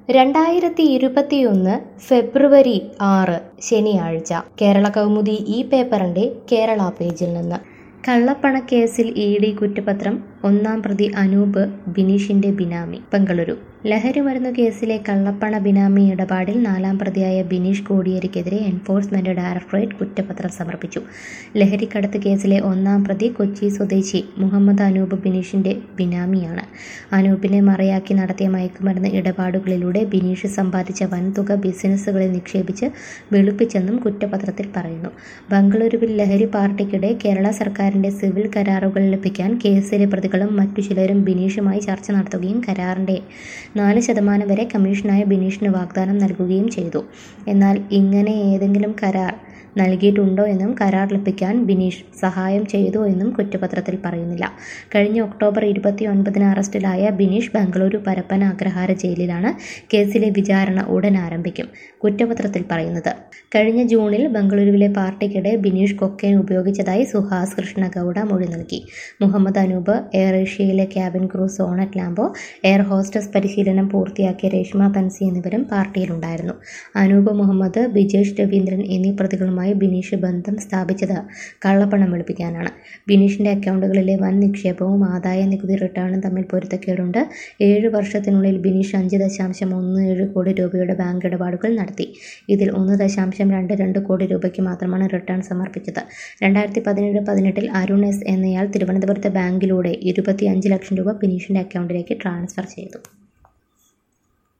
രണ്ടായിരത്തി ഇരുപത്തിയൊന്ന് ഫെബ്രുവരി ആറ് ശനിയാഴ്ച കേരള കൗമുദി ഈ പേപ്പറിന്റെ കേരള പേജിൽ നിന്ന് കള്ളപ്പണക്കേസിൽ ഇ ഡി കുറ്റപത്രം ഒന്നാം പ്രതി അനൂപ് ബിനീഷിന്റെ ബിനാമി ബംഗളൂരു ലഹരിമരുന്നു കേസിലെ കള്ളപ്പണ ബിനാമി ഇടപാടിൽ നാലാം പ്രതിയായ ബിനീഷ് കോടിയേരിക്കെതിരെ എൻഫോഴ്സ്മെന്റ് ഡയറക്ടറേറ്റ് കുറ്റപത്രം സമർപ്പിച്ചു ലഹരിക്കടത്ത് കേസിലെ ഒന്നാം പ്രതി കൊച്ചി സ്വദേശി മുഹമ്മദ് അനൂപ് ബിനീഷിന്റെ ബിനാമിയാണ് അനൂപിനെ മറയാക്കി നടത്തിയ മയക്കുമരുന്ന് ഇടപാടുകളിലൂടെ ബിനീഷ് സമ്പാദിച്ച വൻതുക ബിസിനസ്സുകളിൽ നിക്ഷേപിച്ച് വെളുപ്പിച്ചെന്നും കുറ്റപത്രത്തിൽ പറയുന്നു ബംഗളൂരുവിൽ ലഹരി പാർട്ടിക്കിടെ കേരള സർക്കാരിന്റെ സിവിൽ കരാറുകൾ ലഭിക്കാൻ കേസിലെ പ്രതികളും മറ്റു ചിലരും ബിനീഷുമായി ചർച്ച നടത്തുകയും കരാറിന്റെ നാല് ശതമാനം വരെ കമ്മീഷനായ ബിനീഷിന് വാഗ്ദാനം നൽകുകയും ചെയ്തു എന്നാൽ ഇങ്ങനെ ഏതെങ്കിലും കരാർ നൽകിയിട്ടുണ്ടോ എന്നും കരാർ ലഭിക്കാൻ ബിനീഷ് സഹായം ചെയ്തോ എന്നും കുറ്റപത്രത്തിൽ പറയുന്നില്ല കഴിഞ്ഞ ഒക്ടോബർ ഇരുപത്തി ഒൻപതിന് അറസ്റ്റിലായ ബിനീഷ് ബംഗളൂരു പരപ്പന അഗ്രഹാര ജയിലിലാണ് കേസിലെ വിചാരണ ഉടൻ ആരംഭിക്കും കുറ്റപത്രത്തിൽ പറയുന്നത് കഴിഞ്ഞ ജൂണിൽ ബംഗളൂരുവിലെ പാർട്ടിക്കിടെ ബിനീഷ് കൊക്കൈൻ ഉപയോഗിച്ചതായി സുഹാസ് കൃഷ്ണ ഗൗഡ മൊഴി നൽകി മുഹമ്മദ് അനൂപ് എയർ ഏഷ്യയിലെ cabin crew Sonet Lambo air hostess പരിശീലനം പൂർത്തിയാക്കിയ രേഷ്മ പൻസി എന്നിവരും പാർട്ടിയിലുണ്ടായിരുന്നു അനൂപ് മുഹമ്മദ് ബിജേഷ് രവീന്ദ്രൻ എന്നീ പ്രതികളുമായി ബിനീഷ് ബന്ധം സ്ഥാപിച്ചത് കള്ളപ്പണം വെളുപ്പിക്കാനാണ് ബിനീഷിന്റെ അക്കൗണ്ടുകളിലെ വൻ നിക്ഷേപവും ആദായ നികുതി റിട്ടേണും തമ്മിൽ പൊരുത്തക്കേടുണ്ട് ഏഴ് വർഷത്തിനുള്ളിൽ ബിനീഷ് അഞ്ച് ദശാംശം ഒന്ന് ഏഴ് കോടി രൂപയുടെ ബാങ്ക് ഇടപാടുകൾ നടത്തി ഇതിൽ ഒന്ന് ദശാംശം രണ്ട് രണ്ട് കോടി രൂപയ്ക്ക് മാത്രമാണ് റിട്ടേൺ സമർപ്പിച്ചത് രണ്ടായിരത്തി പതിനേഴ് പതിനെട്ടിൽ അരുൺ എസ് എന്നയാൾ തിരുവനന്തപുരത്തെ ബാങ്കിലൂടെ ഇരുപത്തി അഞ്ച് ലക്ഷം രൂപ ബിനീഷിന്റെ അക്കൗണ്ടിലേക്ക് ട്രാൻസ്ഫർ ചെയ്തു